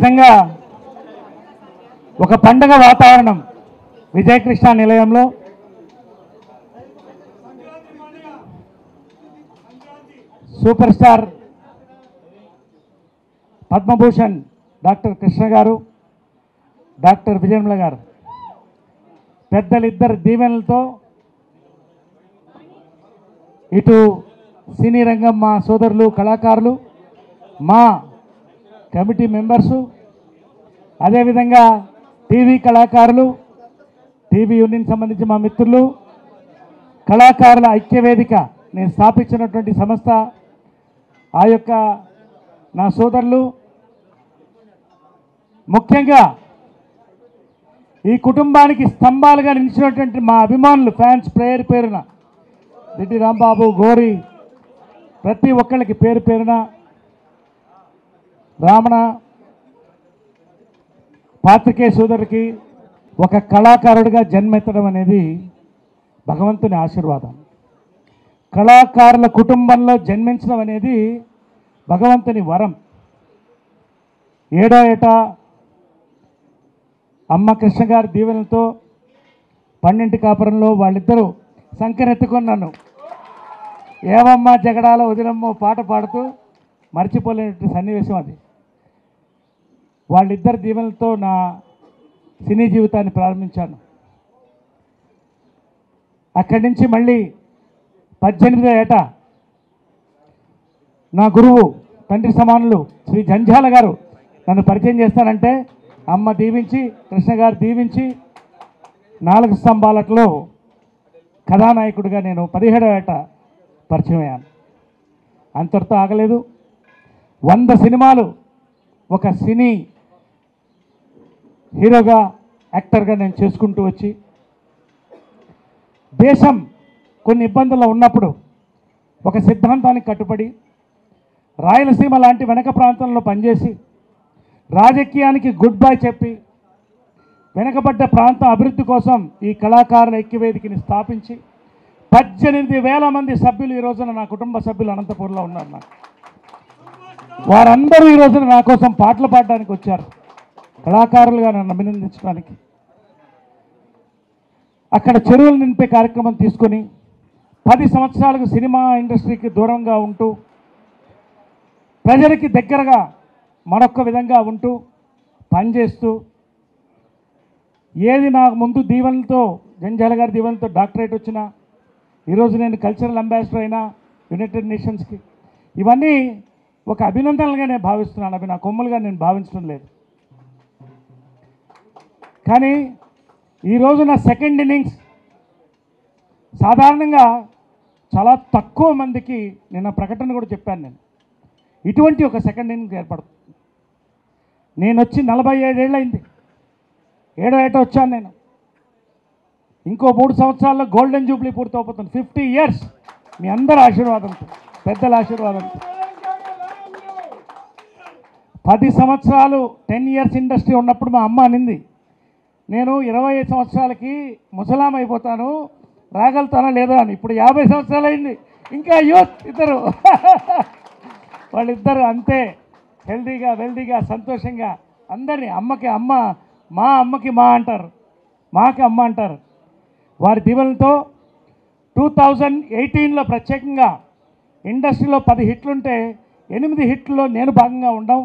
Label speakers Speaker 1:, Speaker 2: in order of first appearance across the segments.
Speaker 1: నిజంగా ఒక పండగ వాతావరణం విజయకృష్ణ నిలయంలో super star Padma Bhushan doctor Krishna garu doctor విజయన్మల గారు పెద్దలిద్దరు దీవెనలతో ఇటు సినీ రంగం మా సోదరులు కళాకారులు మా కమిటీ మెంబర్సు అదేవిధంగా టీవీ కళాకారులు టీవీ యూనియన్ సంబంధించి మా మిత్రులు కళాకారుల ఐక్యవేదిక నేను స్థాపించినటువంటి సంస్థ ఆ యొక్క నా సోదరులు ముఖ్యంగా ఈ కుటుంబానికి స్తంభాలుగా నిలిచినటువంటి మా అభిమానులు ఫ్యాన్స్ పేరు పేరున రెడ్డి రాంబాబు గోరి ప్రతి ఒక్కళ్ళకి పేరు పేరున రామణ పాత్రికేయ సోదరుడికి ఒక కళాకారుడిగా జన్మెత్తడం అనేది భగవంతుని ఆశీర్వాదం కళాకారుల కుటుంబంలో జన్మించడం అనేది భగవంతుని వరం ఏడో ఏటా అమ్మ కృష్ణ గారి దీవెనలతో పన్నెంటి కాపురంలో వాళ్ళిద్దరూ సంకరెత్తుకొని నన్ను ఏమమ్మా జగడాల వదిలమ్మో పాట పాడుతూ మర్చిపోలేనటువంటి సన్నివేశం అది వాళ్ళిద్దరి దీవెనలతో నా సినీ జీవితాన్ని ప్రారంభించాను అక్కడి నుంచి మళ్ళీ పద్దెనిమిదో ఏట నా గురువు తండ్రి సమానులు శ్రీ జంఝాల గారు నన్ను పరిచయం చేస్తానంటే అమ్మ దీవించి కృష్ణ గారు దీవించి నాలుగు స్తంభాలట్లో కథానాయకుడిగా నేను పదిహేడవ ఏట పరిచయం అయ్యాను అంతటితో ఆగలేదు వంద సినిమాలు ఒక సినీ హీరోగా యాక్టర్గా నేను చేసుకుంటూ వచ్చి దేశం కొన్ని ఇబ్బందుల్లో ఉన్నప్పుడు ఒక సిద్ధాంతానికి కట్టుబడి రాయలసీమ లాంటి వెనక ప్రాంతంలో పనిచేసి రాజకీయానికి గుడ్ బై చెప్పి వెనకబడ్డ ప్రాంతం అభివృద్ధి కోసం ఈ కళాకారుల ఐక్యవేదికని స్థాపించి పద్దెనిమిది వేల మంది సభ్యులు ఈ రోజున నా కుటుంబ సభ్యులు అనంతపూర్లో ఉన్నారు నాకు వారందరూ ఈ రోజున నా కోసం పాటలు పాడడానికి వచ్చారు కళాకారులుగా నన్ను అభినందించడానికి అక్కడ చెరువులు నింపే కార్యక్రమం తీసుకొని పది సంవత్సరాలకు సినిమా ఇండస్ట్రీకి దూరంగా ఉంటూ ప్రజలకి దగ్గరగా మరొక విధంగా ఉంటూ పనిచేస్తూ ఏది నాకు ముందు దీవెనలతో జంజాల గారి దీవెనలతో డాక్టరేట్ వచ్చినా ఈరోజు నేను కల్చరల్ అంబాసిడర్ అయినా యునైటెడ్ నేషన్స్కి ఇవన్నీ ఒక అభినందనలుగా నేను భావిస్తున్నాను అవి నా కొమ్మలుగా నేను భావించడం లేదు కానీ ఈరోజు నా సెకండ్ ఇన్నింగ్స్ సాధారణంగా చాలా తక్కువ మందికి నిన్న ప్రకటన కూడా చెప్పాను నేను ఇటువంటి ఒక సెకండ్ ఇన్నింగ్స్ ఏర్పడుతుంది నేను వచ్చి నలభై ఏడేళ్ళైంది ఏడో ఏటో వచ్చాను నేను ఇంకో మూడు సంవత్సరాల్లో గోల్డెన్ జూబ్లీ పూర్తవుతుంది ఫిఫ్టీ ఇయర్స్ మీ అందరి ఆశీర్వాదంతో పెద్దల ఆశీర్వాదంతో పది సంవత్సరాలు టెన్ ఇయర్స్ ఇండస్ట్రీ ఉన్నప్పుడు మా అమ్మ అనింది నేను ఇరవై ఐదు సంవత్సరాలకి ముసలాం అయిపోతాను రాగలుగుతానా లేదా అని ఇప్పుడు యాభై సంవత్సరాలు అయింది ఇంకా యూత్ ఇద్దరు వాళ్ళిద్దరు అంతే హెల్దీగా వెల్దీగా సంతోషంగా అందరినీ అమ్మకి అమ్మ మా అమ్మకి మా అంటారు మాకి అమ్మ అంటారు వారి దీవెనలతో టూ థౌజండ్ ఎయిటీన్లో ప్రత్యేకంగా ఇండస్ట్రీలో పది హిట్లుంటే ఎనిమిది హిట్లలో నేను భాగంగా ఉండడం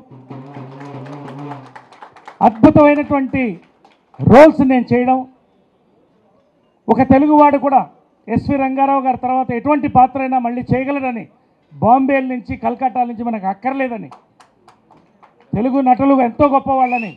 Speaker 1: అద్భుతమైనటువంటి రోల్స్ నేను చేయడం ఒక తెలుగువాడు కూడా ఎస్వి రంగారావు గారి తర్వాత ఎటువంటి పాత్ర అయినా మళ్ళీ చేయగలడని బాంబే నుంచి కల్కట్టా నుంచి మనకు అక్కర్లేదని తెలుగు నటులు ఎంతో గొప్పవాళ్ళని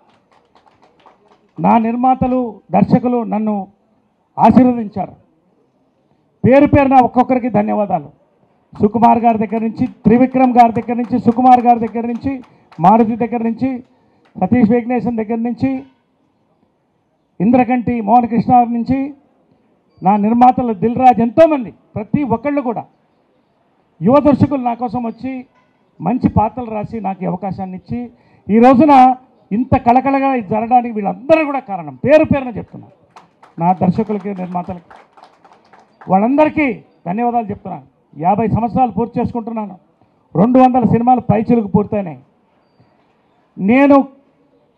Speaker 1: నా నిర్మాతలు దర్శకులు నన్ను ఆశీర్వదించారు పేరు పేరున ఒక్కొక్కరికి ధన్యవాదాలు సుకుమార్ గారి దగ్గర నుంచి త్రివిక్రమ్ గారి దగ్గర నుంచి సుకుమార్ గారి దగ్గర నుంచి మారుతి దగ్గర నుంచి సతీష్ విఘ్నేశన్ దగ్గర నుంచి ఇంద్రకంటి మోహన్ కృష్ణ గారి నుంచి నా నిర్మాతలు దిల్ రాజ్ ఎంతోమంది ప్రతి ఒక్కళ్ళు కూడా యువ దర్శకులు నా కోసం వచ్చి మంచి పాత్రలు రాసి నాకు ఈ అవకాశాన్ని ఇచ్చి ఈ రోజున ఇంత కళకళగా ఇది జరగడానికి వీళ్ళందరూ కూడా కారణం పేరు పేరున చెప్తున్నా నా దర్శకులకి నిర్మాతలకి వాళ్ళందరికీ ధన్యవాదాలు చెప్తున్నాను యాభై సంవత్సరాలు పూర్తి చేసుకుంటున్నాను రెండు వందల సినిమాలు పైచులకు పూర్తయినాయి నేను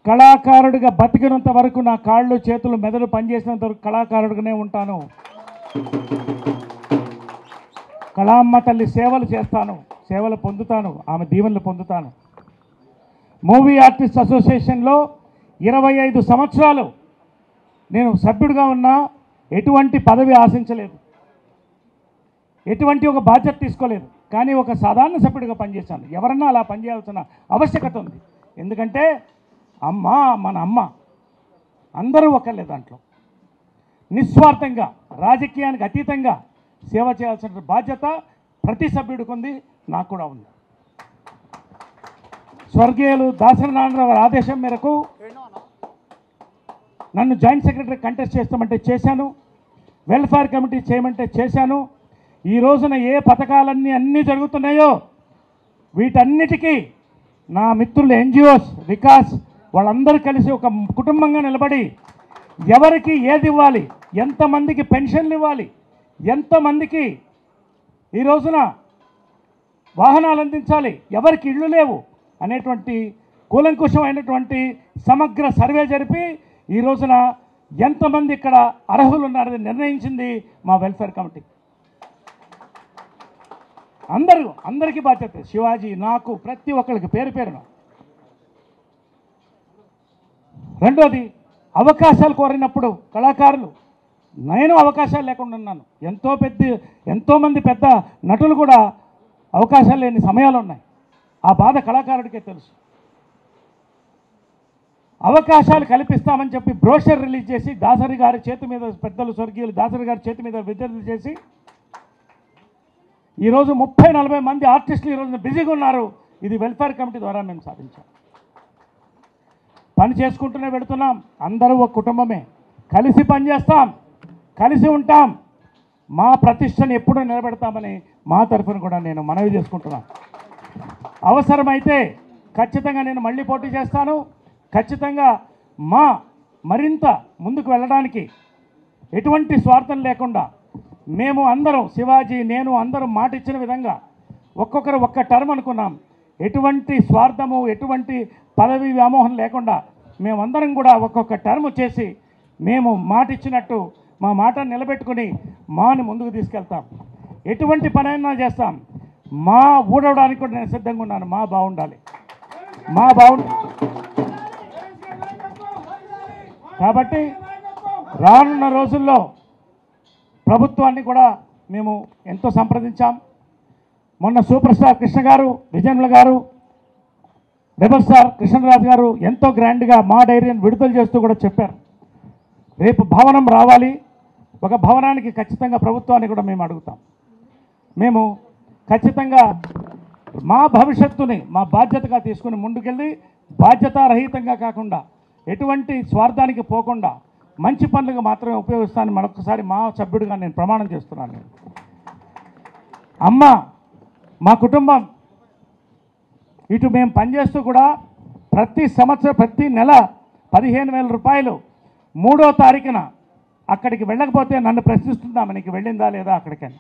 Speaker 1: కళాకారుడిగా బతికినంత వరకు నా కాళ్ళు చేతులు మెదడు పనిచేసినంత వరకు కళాకారుడిగానే ఉంటాను కళామ్మ తల్లి సేవలు చేస్తాను సేవలు పొందుతాను ఆమె దీవెనలు పొందుతాను మూవీ ఆర్టిస్ట్ అసోసియేషన్లో ఇరవై ఐదు సంవత్సరాలు నేను సభ్యుడిగా ఉన్నా ఎటువంటి పదవి ఆశించలేదు ఎటువంటి ఒక బాధ్యత తీసుకోలేదు కానీ ఒక సాధారణ సభ్యుడిగా పనిచేశాను ఎవరన్నా అలా పనిచేయాల్సిన ఆవశ్యకత ఉంది ఎందుకంటే అమ్మ మన అమ్మ అందరూ ఒకళ్ళే దాంట్లో నిస్వార్థంగా రాజకీయానికి అతీతంగా సేవ చేయాల్సిన బాధ్యత ప్రతి సభ్యుడికి ఉంది నాకు కూడా ఉంది స్వర్గీయులు దాసరి నారాయణరావు గారి ఆదేశం మేరకు నన్ను జాయింట్ సెక్రటరీ కంటెస్ట్ చేస్తామంటే చేశాను వెల్ఫేర్ కమిటీ చేయమంటే చేశాను ఈ రోజున ఏ పథకాలన్నీ అన్నీ జరుగుతున్నాయో వీటన్నిటికీ నా మిత్రులు ఎన్జిఓస్ వికాస్ వాళ్ళందరూ కలిసి ఒక కుటుంబంగా నిలబడి ఎవరికి ఏది ఇవ్వాలి ఎంతమందికి పెన్షన్లు ఇవ్వాలి ఎంతమందికి ఈ రోజున వాహనాలు అందించాలి ఎవరికి ఇళ్ళు లేవు అనేటువంటి కూలంకుషమైనటువంటి సమగ్ర సర్వే జరిపి ఈ రోజున ఎంతమంది ఇక్కడ అర్హులు ఉన్నారని నిర్ణయించింది మా వెల్ఫేర్ కమిటీ అందరూ అందరికీ బాధ్యత శివాజీ నాకు ప్రతి ఒక్కరికి పేరు పేరున రెండోది అవకాశాలు కోరినప్పుడు కళాకారులు నేను అవకాశాలు లేకుండా ఉన్నాను ఎంతో పెద్ద ఎంతోమంది పెద్ద నటులు కూడా అవకాశాలు లేని సమయాలు ఉన్నాయి ఆ బాధ కళాకారుడికే తెలుసు అవకాశాలు కల్పిస్తామని చెప్పి బ్రోషర్ రిలీజ్ చేసి దాసరి గారి చేతి మీద పెద్దలు స్వర్గీయులు దాసరి గారి చేతి మీద విడుదల చేసి ఈరోజు ముప్పై నలభై మంది ఆర్టిస్టులు ఈరోజు బిజీగా ఉన్నారు ఇది వెల్ఫేర్ కమిటీ ద్వారా మేము సాధించాం పని చేసుకుంటూనే వెళుతున్నాం అందరూ ఒక కుటుంబమే కలిసి పనిచేస్తాం కలిసి ఉంటాం మా ప్రతిష్టను ఎప్పుడూ నిలబెడతామని మా తరఫున కూడా నేను మనవి చేసుకుంటున్నాను అవసరమైతే ఖచ్చితంగా నేను మళ్ళీ పోటీ చేస్తాను ఖచ్చితంగా మా మరింత ముందుకు వెళ్ళడానికి ఎటువంటి స్వార్థం లేకుండా మేము అందరం శివాజీ నేను అందరం మాట ఇచ్చిన విధంగా ఒక్కొక్కరు ఒక్క టర్మ్ అనుకున్నాం ఎటువంటి స్వార్థము ఎటువంటి పదవి వ్యామోహం లేకుండా మేమందరం కూడా ఒక్కొక్క టర్మ్ చేసి మేము మాట ఇచ్చినట్టు మా మాట నిలబెట్టుకుని మాని ముందుకు తీసుకెళ్తాం ఎటువంటి పనైనా చేస్తాం మా ఊడవడానికి కూడా నేను సిద్ధంగా ఉన్నాను మా బాగుండాలి మా బాగుండ కాబట్టి రానున్న రోజుల్లో ప్రభుత్వాన్ని కూడా మేము ఎంతో సంప్రదించాం మొన్న సూపర్ స్టార్ కృష్ణ గారు విజయన్ల గారు రెబల్ స్టార్ కృష్ణరాజు గారు ఎంతో గ్రాండ్గా మా డైరీని విడుదల చేస్తూ కూడా చెప్పారు రేపు భవనం రావాలి ఒక భవనానికి ఖచ్చితంగా ప్రభుత్వాన్ని కూడా మేము అడుగుతాం మేము ఖచ్చితంగా మా భవిష్యత్తుని మా బాధ్యతగా తీసుకుని ముందుకెళ్ళి బాధ్యతారహితంగా కాకుండా ఎటువంటి స్వార్థానికి పోకుండా మంచి పనులకు మాత్రమే ఉపయోగిస్తానని మరొకసారి మా సభ్యుడిగా నేను ప్రమాణం చేస్తున్నాను నేను అమ్మ మా కుటుంబం ఇటు మేము పనిచేస్తూ కూడా ప్రతి సంవత్సరం ప్రతి నెల పదిహేను వేల రూపాయలు మూడో తారీఖున అక్కడికి వెళ్ళకపోతే నన్ను ప్రశ్నిస్తుందామా నీకు వెళ్ళిందా లేదా అక్కడికని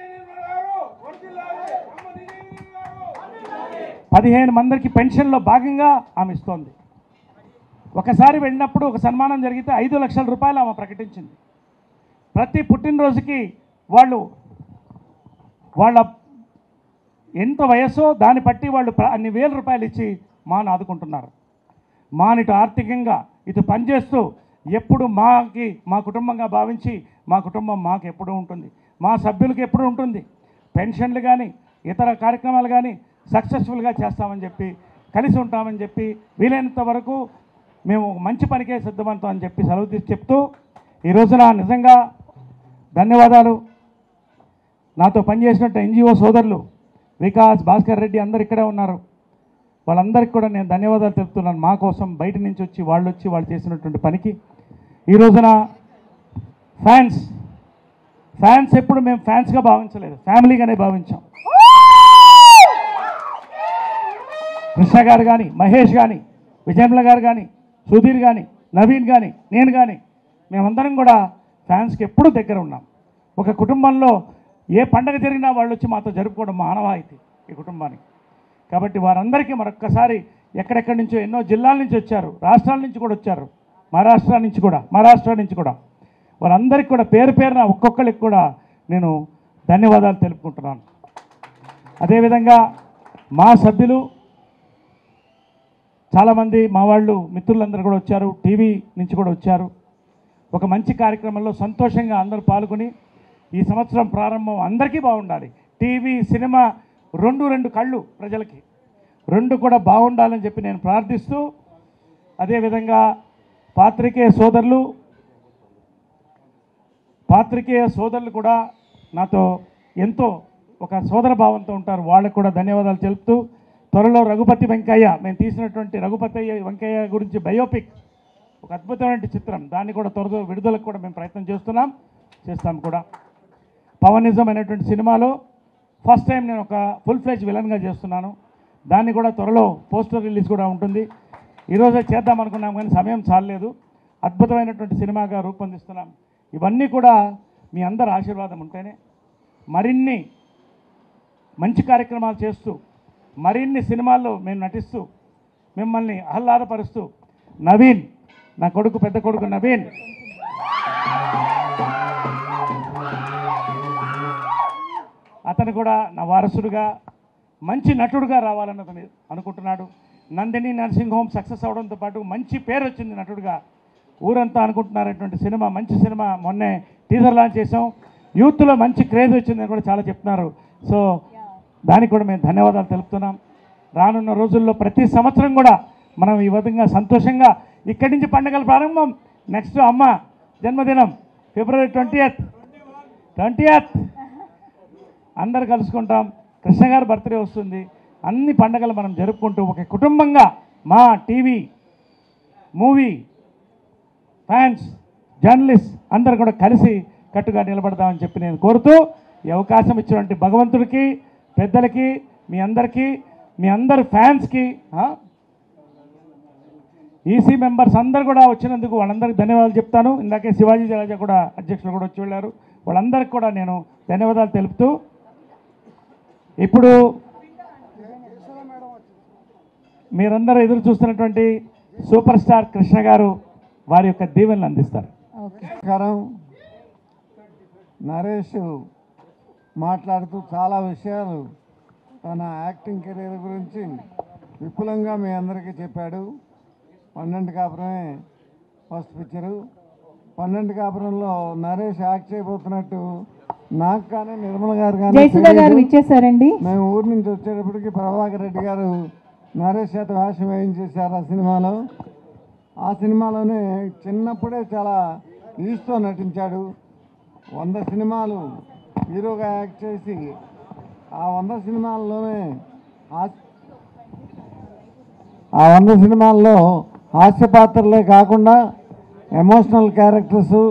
Speaker 1: పదిహేను మందికి పెన్షన్లో భాగంగా ఆమె ఇస్తోంది ఒకసారి వెళ్ళినప్పుడు ఒక సన్మానం జరిగితే ఐదు లక్షల రూపాయలు ఆమె ప్రకటించింది ప్రతి పుట్టినరోజుకి వాళ్ళు వాళ్ళ ఎంత వయసో దాన్ని బట్టి వాళ్ళు ప్ర- అన్ని వేల రూపాయలు ఇచ్చి మాను ఆదుకుంటున్నారు మానిటు ఆర్థికంగా ఇటు పనిచేస్తూ ఎప్పుడు మాకి మా కుటుంబంగా భావించి మా కుటుంబం మాకు ఎప్పుడు ఉంటుంది మా సభ్యులకు ఎప్పుడు ఉంటుంది పెన్షన్లు కానీ ఇతర కార్యక్రమాలు కానీ సక్సెస్ఫుల్గా చేస్తామని చెప్పి కలిసి ఉంటామని చెప్పి వీలైనంత వరకు మేము మంచి పనికే సిద్ధమంతాం అని చెప్పి సెలవు తీసి చెప్తూ ఈ రోజున నిజంగా ధన్యవాదాలు నాతో పనిచేసినట్టు ఎన్జిఓ సోదరులు వికాస్ భాస్కర్ రెడ్డి అందరు ఇక్కడే ఉన్నారు వాళ్ళందరికీ కూడా నేను ధన్యవాదాలు తెలుపుతున్నాను మా కోసం బయట నుంచి వచ్చి వాళ్ళు వచ్చి వాళ్ళు చేసినటువంటి పనికి ఈ రోజున ఫ్యాన్స్ ఫ్యాన్స్ ఎప్పుడు మేము ఫ్యాన్స్గా భావించలేదు ఫ్యామిలీగానే భావించాం కృష్ణ గారు కానీ మహేష్ కానీ విజయమ్ల గారు కానీ సుధీర్ కానీ నవీన్ కానీ నేను కానీ మేమందరం కూడా ఫ్యాన్స్కి ఎప్పుడూ దగ్గర ఉన్నాం ఒక కుటుంబంలో ఏ పండగ జరిగినా వాళ్ళు వచ్చి మాతో జరుపుకోవడం మా ఆనవాయితీ ఈ కుటుంబానికి కాబట్టి వారందరికీ మరొక్కసారి ఎక్కడెక్కడి నుంచో ఎన్నో జిల్లాల నుంచి వచ్చారు రాష్ట్రాల నుంచి కూడా వచ్చారు మహారాష్ట్ర నుంచి కూడా మహారాష్ట్ర నుంచి కూడా వారందరికీ కూడా పేరు పేరున ఒక్కొక్కరికి కూడా నేను ధన్యవాదాలు తెలుపుకుంటున్నాను అదేవిధంగా మా సభ్యులు చాలామంది మా వాళ్ళు మిత్రులందరూ కూడా వచ్చారు టీవీ నుంచి కూడా వచ్చారు ఒక మంచి కార్యక్రమంలో సంతోషంగా అందరూ పాల్గొని ఈ సంవత్సరం ప్రారంభం అందరికీ బాగుండాలి టీవీ సినిమా రెండు రెండు కళ్ళు ప్రజలకి రెండు కూడా బాగుండాలని చెప్పి నేను ప్రార్థిస్తూ అదేవిధంగా పాత్రికేయ సోదరులు పాత్రికేయ సోదరులు కూడా నాతో ఎంతో ఒక సోదర భావంతో ఉంటారు వాళ్ళకు కూడా ధన్యవాదాలు తెలుపుతూ త్వరలో రఘుపతి వెంకయ్య మేము తీసినటువంటి రఘుపతి వెంకయ్య గురించి బయోపిక్ ఒక అద్భుతమైన చిత్రం దాన్ని కూడా త్వరలో విడుదలకు కూడా మేము ప్రయత్నం చేస్తున్నాం చేస్తాం కూడా పవనిజం అనేటువంటి సినిమాలో ఫస్ట్ టైం నేను ఒక ఫుల్ ఫ్లెజ్ విలన్గా చేస్తున్నాను దాన్ని కూడా త్వరలో పోస్టర్ రిలీజ్ కూడా ఉంటుంది ఈరోజే చేద్దాం అనుకున్నాం కానీ సమయం చాలలేదు అద్భుతమైనటువంటి సినిమాగా రూపొందిస్తున్నాం ఇవన్నీ కూడా మీ అందరి ఆశీర్వాదం ఉంటేనే మరిన్ని మంచి కార్యక్రమాలు చేస్తూ మరిన్ని సినిమాల్లో మేము నటిస్తూ మిమ్మల్ని ఆహ్లాదపరుస్తూ నవీన్ నా కొడుకు పెద్ద కొడుకు నవీన్ అతను కూడా నా వారసుడుగా మంచి నటుడుగా రావాలని అతను అనుకుంటున్నాడు నందిని నర్సింగ్ హోమ్ సక్సెస్ అవడంతో పాటు మంచి పేరు వచ్చింది నటుడుగా ఊరంతా అనుకుంటున్నారటువంటి సినిమా మంచి సినిమా మొన్నే టీజర్ లాంచ్ చేసాం యూత్లో మంచి క్రేజ్ వచ్చిందని కూడా చాలా చెప్తున్నారు సో దానికి కూడా మేము ధన్యవాదాలు తెలుపుతున్నాం రానున్న రోజుల్లో ప్రతి సంవత్సరం కూడా మనం ఈ విధంగా సంతోషంగా ఇక్కడి నుంచి పండుగల ప్రారంభం నెక్స్ట్ అమ్మ జన్మదినం ఫిబ్రవరి ట్వంటీ ఎయిత్ ట్వంటీ ఎయిత్ అందరు కలుసుకుంటాం కృష్ణ గారి బర్త్డే వస్తుంది అన్ని పండగలు మనం జరుపుకుంటూ ఒక కుటుంబంగా మా టీవీ మూవీ ఫ్యాన్స్ జర్నలిస్ట్ అందరు కూడా కలిసి కట్టుగా నిలబడదామని చెప్పి నేను కోరుతూ ఈ అవకాశం ఇచ్చినటువంటి భగవంతుడికి పెద్దలకి మీ అందరికీ మీ అందరి ఫ్యాన్స్కి ఈసీ మెంబర్స్ అందరు కూడా వచ్చినందుకు వాళ్ళందరికీ ధన్యవాదాలు చెప్తాను ఇందాకే శివాజీ జలాజా కూడా అధ్యక్షులు కూడా వచ్చి వెళ్ళారు వాళ్ళందరికీ కూడా నేను ధన్యవాదాలు తెలుపుతూ ఇప్పుడు మీరందరూ ఎదురు చూస్తున్నటువంటి సూపర్ స్టార్ కృష్ణ గారు వారి యొక్క దీవెనలు అందిస్తారు
Speaker 2: నమస్కారం నరేష్ మాట్లాడుతూ చాలా విషయాలు తన యాక్టింగ్ కెరీర్ గురించి విపులంగా మీ అందరికీ చెప్పాడు పన్నెండు కాపురమే ఫస్ట్ పిక్చరు పన్నెండు కాపురంలో నరేష్ యాక్ట్ చేయబోతున్నట్టు నాకు కానీ నిర్మల గారు కానీ
Speaker 3: జయసుధ గారు
Speaker 2: తెలియదు.
Speaker 3: ఇచ్చేసారండి
Speaker 2: మేము ఊరి నుంచి వచ్చేటప్పటికి ప్రభాకర్ రెడ్డి గారు నరేష్ చేత వేషం వేయించేశారు ఆ సినిమాలో ఆ సినిమాలోనే చిన్నప్పుడే చాలా ఈస్తో నటించాడు వంద సినిమాలు హీరోగా యాక్ట్ చేసి ఆ వంద సినిమాల్లోనే హాస్- ఆ వంద సినిమాల్లో హాస్య పాత్రలే కాకుండా ఎమోషనల్ క్యారెక్టర్స్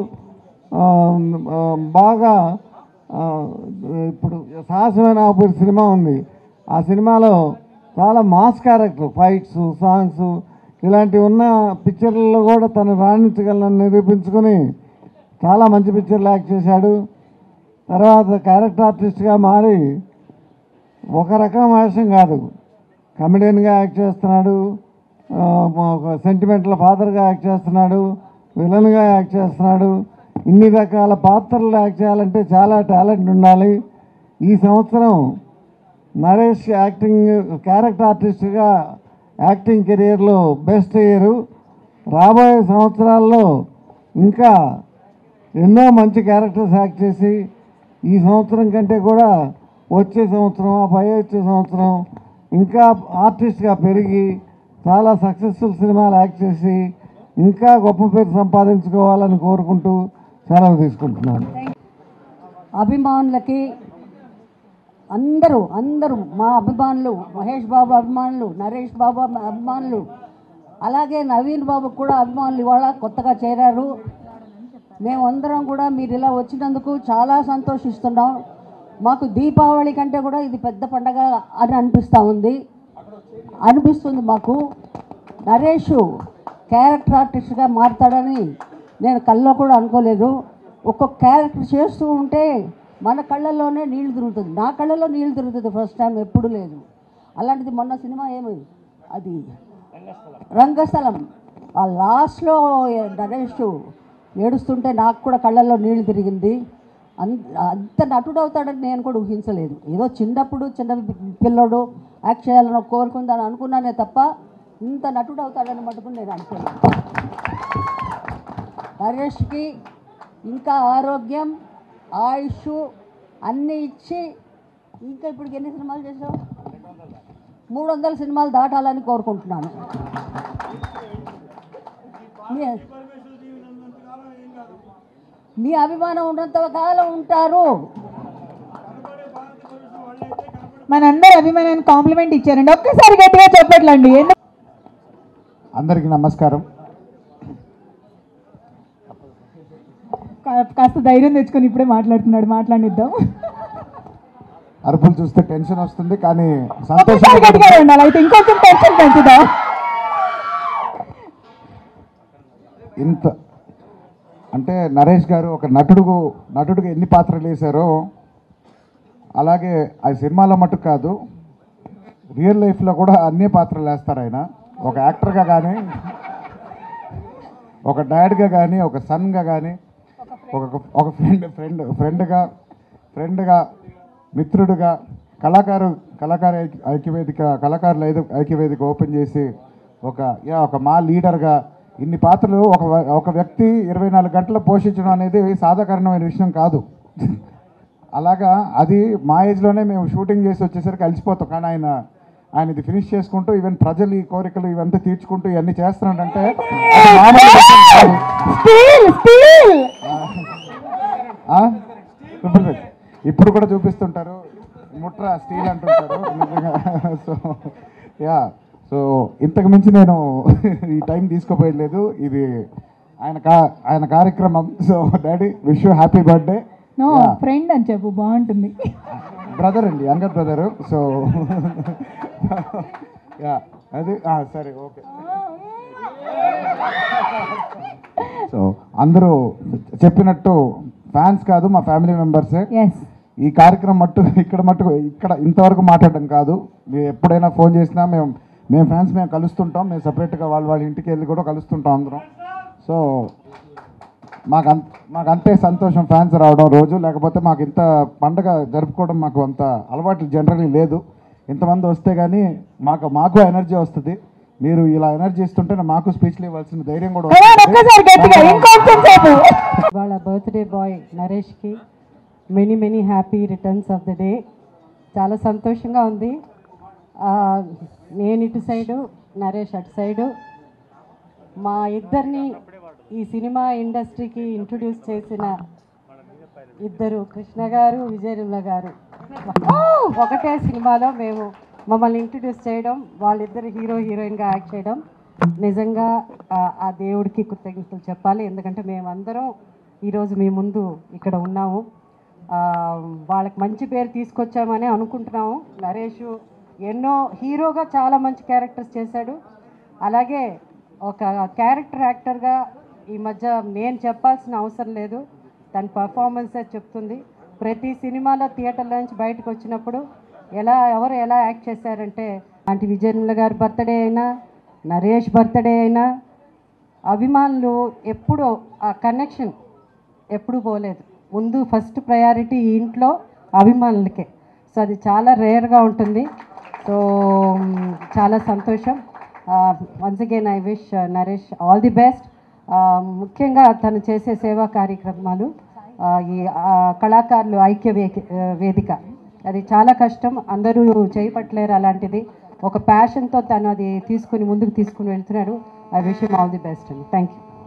Speaker 2: బాగా ఆ, ఇప్పుడు సాహసమైన ఆపూరి సినిమా ఉంది ఆ సినిమాలో చాలా మాస్ క్యారెక్టర్ ఫైట్స్ సాంగ్స్ ఇలాంటివి ఉన్న పిక్చర్లలో కూడా తను రాణించగలని నిరూపించుకొని చాలా మంచి పిక్చర్లు యాక్ట్ చేశాడు తర్వాత క్యారెక్టర్ ఆర్టిస్ట్గా మారి ఒక రకం వేషం కాదు కమెడియన్గా యాక్ట్ చేస్తున్నాడు ఆ, ఒక సెంటిమెంటల్ ఫాదర్గా యాక్ట్ చేస్తున్నాడు విలన్గా యాక్ట్ చేస్తున్నాడు ఇన్ని రకాల పాత్రలు యాక్ట్ చేయాలంటే చాలా టాలెంట్ ఉండాలి ఈ సంవత్సరం నరేష్ యాక్టింగ్ క్యారెక్టర్ ఆర్టిస్ట్గా యాక్టింగ్ కెరియర్లో బెస్ట్ ఇయర్ రాబోయే సంవత్సరాల్లో ఇంకా ఎన్నో మంచి క్యారెక్టర్స్ యాక్ట్ చేసి ఈ సంవత్సరం కంటే కూడా వచ్చే సంవత్సరం ఆ పై వచ్చే సంవత్సరం ఇంకా ఆర్టిస్ట్గా పెరిగి చాలా సక్సెస్ఫుల్ సినిమాలు యాక్ట్ చేసి ఇంకా గొప్ప పేరు సంపాదించుకోవాలని కోరుకుంటూ సెలవు తీసుకుంటున్నాను
Speaker 4: అభిమానులకి అందరూ అందరూ మా అభిమానులు మహేష్ బాబు అభిమానులు నరేష్ బాబు అభి- అభిమానులు అలాగే నవీన్ బాబు కూడా అభిమానులు ఇవాళ కొత్తగా చేరారు మేమందరం కూడా మీరు ఇలా వచ్చినందుకు చాలా సంతోషిస్తున్నాం మాకు దీపావళి కంటే కూడా ఇది పెద్ద పండగ అని అనిపిస్తూ ఉంది అనిపిస్తుంది మాకు నరేష్ క్యారెక్టర్ ఆర్టిస్ట్గా మారుతాడని నేను కల్లో కూడా అనుకోలేదు ఒక్కొక్క క్యారెక్టర్ చేస్తూ ఉంటే మన కళ్ళల్లోనే నీళ్లు తిరుగుతుంది నా కళ్ళలో నీళ్లు తిరుగుతుంది ఫస్ట్ టైం ఎప్పుడు లేదు అలాంటిది మొన్న సినిమా ఏమి అది రంగస్థలం ఆ లాస్ట్లో నరేష్ ఏడుస్తుంటే నాకు కూడా కళ్ళల్లో నీళ్లు తిరిగింది అంత అంత నటుడు అవుతాడని నేను కూడా ఊహించలేదు ఏదో చిన్నప్పుడు చిన్న పిల్లోడు యాక్ట్ చేయాలని కోరుకుందని అనుకున్నానే తప్ప ఇంత నటుడు అవుతాడని మటుకు నేను అనుకోలేదు నరేష్కి ఇంకా ఆరోగ్యం ఆయుష్ అన్నీ ఇచ్చి ఇంకా ఇప్పుడు ఎన్ని సినిమాలు చేసావు మూడు వందల సినిమాలు దాటాలని కోరుకుంటున్నాను మీ- మీ అభిమానం ఉన్నంత కాలం ఉంటారు
Speaker 3: మనందరి అభిమానాన్ని కాంప్లిమెంట్ ఇచ్చారండి ఒక్కసారి గట్టిగా చెప్పట్లండి
Speaker 2: అందరికీ నమస్కారం
Speaker 3: కా- కాస్త ధైర్యం తెచ్చుకొని ఇప్పుడే మాట్లాడుతున్నాడు మాట్లాడిద్దాం
Speaker 2: అరుపులు చూస్తే టెన్షన్ వస్తుంది కానీ
Speaker 3: ఒక్కసారి గట్టిగా ఉండాలి అయితే ఇంకొంచెం టెన్షన్ పెంచుదాం
Speaker 2: ఇంత అంటే నరేష్ గారు ఒక నటుడు నటుడుగా ఎన్ని పాత్రలు వేశారో అలాగే ఆ సినిమాలో మటుకు కాదు రియల్ లైఫ్లో కూడా అన్ని పాత్రలు వేస్తారు ఆయన ఒక యాక్టర్గా కానీ ఒక డాడ్గా కానీ ఒక సన్గా కానీ ఒక ఒక ఫ్రెండ్ ఫ్రెండ్ ఫ్రెండ్గా ఫ్రెండ్గా మిత్రుడుగా కళాకారు కళాకార ఐక్య- ఐక్యవేదిక కళాకారుల ఐద- ఐక్యవేదిక ఓపెన్ చేసి ఒక యా ఒక మా లీడర్గా ఇన్ని పాత్రలు ఒక వ- ఒక వ్యక్తి ఇరవై నాలుగు గంటలు పోషించడం అనేది సాధారణమైన విషయం కాదు అలాగా అది మా ఏజ్లోనే మేము షూటింగ్ చేసి వచ్చేసరికి అలసిపోతాం కానీ ఆయన ఆయన ఇది ఫినిష్ చేసుకుంటూ ఈవెన్ ప్రజలు ఈ కోరికలు ఇవంతా తీర్చుకుంటూ ఇవన్నీ చేస్తున్నాడంటే అది మామూలు విషయం కాదు.
Speaker 3: స్టీల్ స్టీల్
Speaker 2: ఆ? చూపించండి. ఇప్పుడు కూడా చూపిస్తుంటారు ముట్రా స్టీల్ అంటుంటారు నిజంగా సో యా సో ఇంతకు మించి నేను ఈ టైం తీసుకోపోయలేదు ఇది ఆయన కా ఆయన కార్యక్రమం so daddy wish you happy birthday
Speaker 3: no friend అని చెప్పు బాగుంటుంది
Speaker 2: బ్రదర్ అండి యంగర్ బ్రదరు సో యా అది ఆ, సరే ఓకే సో అందరూ చెప్పినట్టు ఫ్యాన్స్ కాదు మా ఫ్యామిలీ మెంబర్సే
Speaker 3: ఎస్
Speaker 2: ఈ కార్యక్రమం మట్టు ఇక్కడ మట్టు ఇక్కడ ఇంతవరకు మాట్లాడడం కాదు మీరు ఎప్పుడైనా ఫోన్ చేసినా మేము మేము ఫ్యాన్స్ మేము కలుస్తుంటాం మేము సపరేట్గా వాళ్ళ వాళ్ళ ఇంటికి వెళ్ళి కూడా కలుస్తుంటాం అందరం సో మాకు అంత మాకు అంతే సంతోషం ఫ్యాన్స్ రావడం రోజు లేకపోతే మాకు ఇంత పండగ జరుపుకోవడం మాకు అంత అలవాటు జనరలీ లేదు ఇంతమంది వస్తే కానీ మాకు మాకు ఎనర్జీ వస్తుంది మీరు ఇలా ఎనర్జీ ఇస్తుంటే మాకు స్పీచ్లు ఇవ్వాల్సిన ధైర్యం కూడా
Speaker 3: Come on, ఒక్కసారి గట్టిగా ఇంకొంచెం సేపు
Speaker 5: వాళ్ళ బర్త్డే బాయ్ నరేష్కి many many happy returns of the day చాలా సంతోషంగా ఉంది ఆ, నేను ఇటు సైడు నరేష్ అటు సైడు మా ఇద్దరిని ఈ సినిమా ఇండస్ట్రీకి ఇంట్రొడ్యూస్ చేసిన ఇద్దరు కృష్ణ గారు విజయనిర్మల గారు ఒకటే సినిమాలో మేము మమ్మల్ని ఇంట్రడ్యూస్ చేయడం వాళ్ళిద్దరు హీరో హీరోయిన్గా యాక్ట్ చేయడం నిజంగా ఆ, ఆ దేవుడికి కృతజ్ఞతలు చెప్పాలి ఎందుకంటే మేమందరం ఈరోజు మీ ముందు ఇక్కడ ఉన్నాము ఆ, వాళ్ళకి మంచి పేరు తీసుకొచ్చామని అనుకుంటున్నాము నరేష్ ఎన్నో హీరోగా చాలా మంచి క్యారెక్టర్స్ చేశాడు అలాగే ఒక క్యారెక్టర్ యాక్టర్గా ఈ మధ్య నేను చెప్పాల్సిన అవసరం లేదు తన పర్ఫార్మెన్సే చెప్తుంది ప్రతి సినిమాలో థియేటర్లో నుంచి బయటకు వచ్చినప్పుడు ఎలా ఎవరు ఎలా యాక్ట్ చేశారంటే అంటే విజయనిర్మల గారి బర్త్డే అయినా నరేష్ బర్త్డే అయినా అభిమానులు ఎప్పుడూ ఆ కనెక్షన్ ఎప్పుడు పోలేదు ముందు ఫస్ట్ ప్రయారిటీ ఈ ఇంట్లో అభిమానులకే సో అది చాలా రేర్గా ఉంటుంది సో మ్, చాలా సంతోషం once again I wish Naresh all the best ముఖ్యంగా తను చేసే సేవా కార్యక్రమాలు ఆ, ఈ ఆ, కళాకారులు ఐక్య వే- వేదిక అది చాలా కష్టం అందరూ చేయపట్లేరు అలాంటిది ఒక ప్యాషన్తో తను అది తీసుకుని ముందుకు తీసుకుని వెళ్తున్నాడు I wish all the best అండి థ్యాంక్ యూ